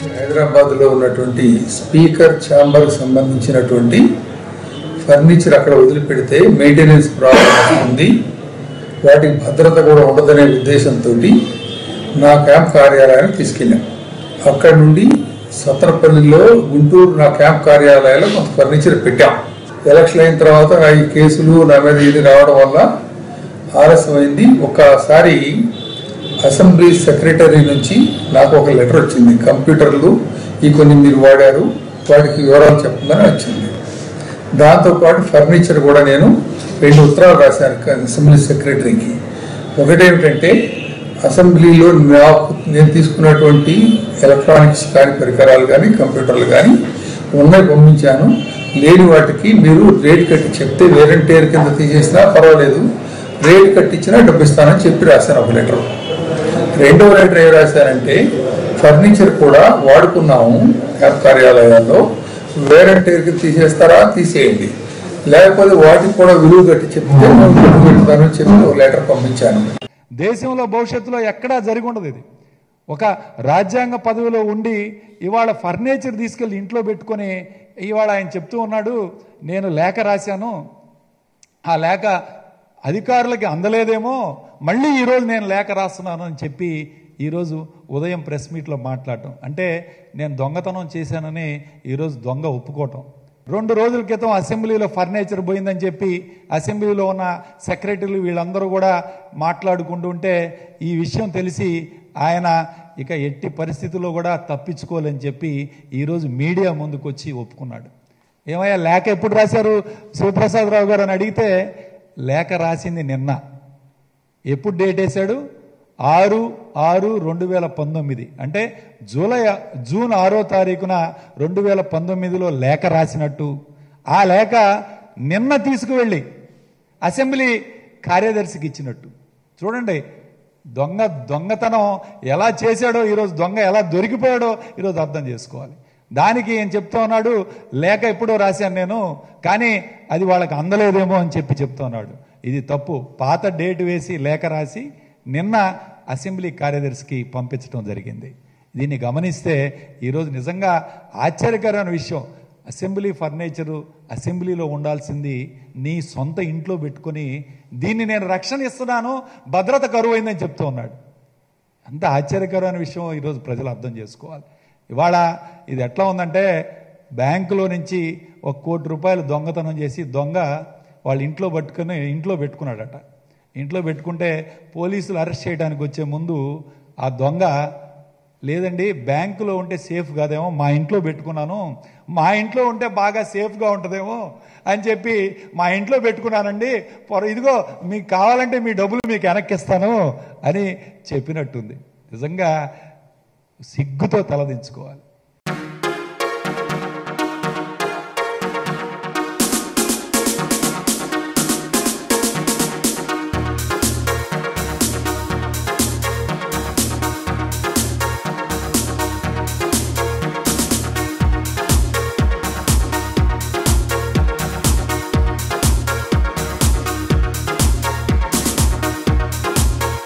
హైదరాబాద్ లో ఉన్నటువంటి speaker chamber సంబంధించినటువంటి ఫర్నిచర్ అక్కడ వదిలిపెడితే మెయింటెనెన్స్ ప్రాబ్లం వస్తుంది వాటికి భద్రత కూడా ఉండదనే ఉద్దేశంతో నా క్యాంప్ కార్యాలయానికి తీసుకెళ్ళాం అక్కడ నుండి సత్తరపల్లిలో గుంటూరు నా క్యాంప్ కార్యాలయాల్లో కొంత ఫర్నిచర్ పెట్టాం ఎలక్షన్ అయిన తర్వాత ఈ కేసులు నా మీద ఇది రావడం వల్ల ఆలస్యమైంది ఒకసారి అసెంబ్లీ సెక్రటరీ నుంచి నాకు ఒక లెటర్ వచ్చింది కంప్యూటర్లు ఈ కొన్ని మీరు వాడారు వాటికి వివరాలు చెప్పమని వచ్చింది దాంతోపాటు ఫర్నిచర్ కూడా నేను రెండు ఉత్తరాలు రాశాను క- అసెంబ్లీ సెక్రటరీకి ఒకటేమిటంటే అసెంబ్లీలో నాకు నేను తీసుకున్నటువంటి ఎలక్ట్రానిక్స్ కానీ పరికరాలు కానీ కంప్యూటర్లు కానీ ఉన్నాయి పంపించాను లేని వాటికి మీరు రేట్ కట్టి చెప్తే వేరంటేర్ కింద తీసేసినా పర్వాలేదు రేట్ కట్టించినా డబ్బు ఇస్తానని చెప్పి రాశాను ఒక లెటర్ రెండవ లెటర్ ఏం రాశారంటే ఫర్నిచర్ కూడా వాడుకున్నాము క్యాంప్ కార్యాలయాల్లో వేరంటేర్కి తీసేస్తారా తీసేయండి లేకపోతే వాటికి కూడా విలువ కట్టి చెప్తే నేను డబ్బు పెడతానని చెప్పి ఒక లెటర్ పంపించాను దేశంలో భవిష్యత్తులో ఎక్కడా జరిగి ఉండదు ఇది ఒక రాజ్యాంగ పదవిలో ఉండి ఇవాళ ఫర్నిచర్ తీసుకెళ్లి ఇంట్లో పెట్టుకొని ఇవాళ ఆయన చెప్తూ ఉన్నాడు నేను లేఖ రాశాను ఆ లేఖ అధికారులకి అందలేదేమో మళ్ళీ ఈరోజు నేను లేఖ రాస్తున్నాను అని చెప్పి ఈరోజు ఉదయం ప్రెస్ మీట్లో మాట్లాడటం అంటే నేను దొంగతనం చేశానని ఈరోజు దొంగ ఒప్పుకోవటం రెండు రోజుల క్రితం అసెంబ్లీలో ఫర్నిచర్ పోయిందని చెప్పి అసెంబ్లీలో ఉన్న సెక్రటరీలు వీళ్ళందరూ కూడా మాట్లాడుకుంటూ ఉంటే ఈ విషయం తెలిసి ఆయన ఇక ఎట్టి పరిస్థితుల్లో కూడా తప్పించుకోలేని చెప్పి ఈరోజు మీడియా ముందుకు వచ్చి ఒప్పుకున్నాడు ఏమయ్యా లేఖ ఎప్పుడు రాశారు శివప్రసాదరావు గారు అని అడిగితే లేఖ రాసింది నిన్న ఎప్పుడు డేట్ వేశాడు ఆరు ఆరు రెండు వేల పంతొమ్మిది అంటే జూలై జూన్ ఆరో తారీఖున రెండు వేల పంతొమ్మిదిలో లేఖ రాసినట్టు ఆ లేఖ నిన్న తీసుకువెళ్ళి అసెంబ్లీ కార్యదర్శికి ఇచ్చినట్టు చూడండి దొంగ దొంగతనం ఎలా చేశాడో ఈరోజు దొంగ ఎలా దొరికిపోయాడో ఈరోజు అర్థం చేసుకోవాలి దానికి ఏం చెప్తా ఉన్నాడు లేఖ ఎప్పుడో రాశాను నేను కానీ అది వాళ్ళకి అందలేదేమో అని చెప్పి చెప్తా ఉన్నాడు ఇది తప్పు పాత డేట్ వేసి లేఖ రాసి నిన్న అసెంబ్లీ కార్యదర్శికి పంపించడం జరిగింది దీన్ని గమనిస్తే ఈరోజు నిజంగా ఆశ్చర్యకరమైన విషయం అసెంబ్లీ ఫర్నిచరు అసెంబ్లీలో ఉండాల్సింది నీ సొంత ఇంట్లో పెట్టుకొని దీన్ని నేను రక్షణ ఇస్తున్నాను భద్రత కరువైందని చెప్తూ ఉన్నాడు అంత ఆశ్చర్యకరమైన విషయం ఈరోజు ప్రజలు అర్థం చేసుకోవాలి ఇవాళ ఇది ఎట్లా ఉందంటే బ్యాంకులో నుంచి ఒక కోటి రూపాయలు దొంగతనం చేసి దొంగ వాళ్ళ ఇంట్లో పట్టుకుని ఇంట్లో పెట్టుకున్నాడట ఇంట్లో పెట్టుకుంటే పోలీసులు అరెస్ట్ చేయడానికి వచ్చే ముందు ఆ దొంగ లేదండి బ్యాంకులో ఉంటే సేఫ్ కాదేమో మా ఇంట్లో పెట్టుకున్నాను మా ఇంట్లో ఉంటే బాగా సేఫ్గా ఉంటుందేమో అని చెప్పి మా ఇంట్లో పెట్టుకున్నానండి పొర ఇదిగో మీకు కావాలంటే మీ డబ్బులు మీకు వెనక్కిస్తాను అని చెప్పినట్టుంది నిజంగా సిగ్గుతో తలదించుకోవాలి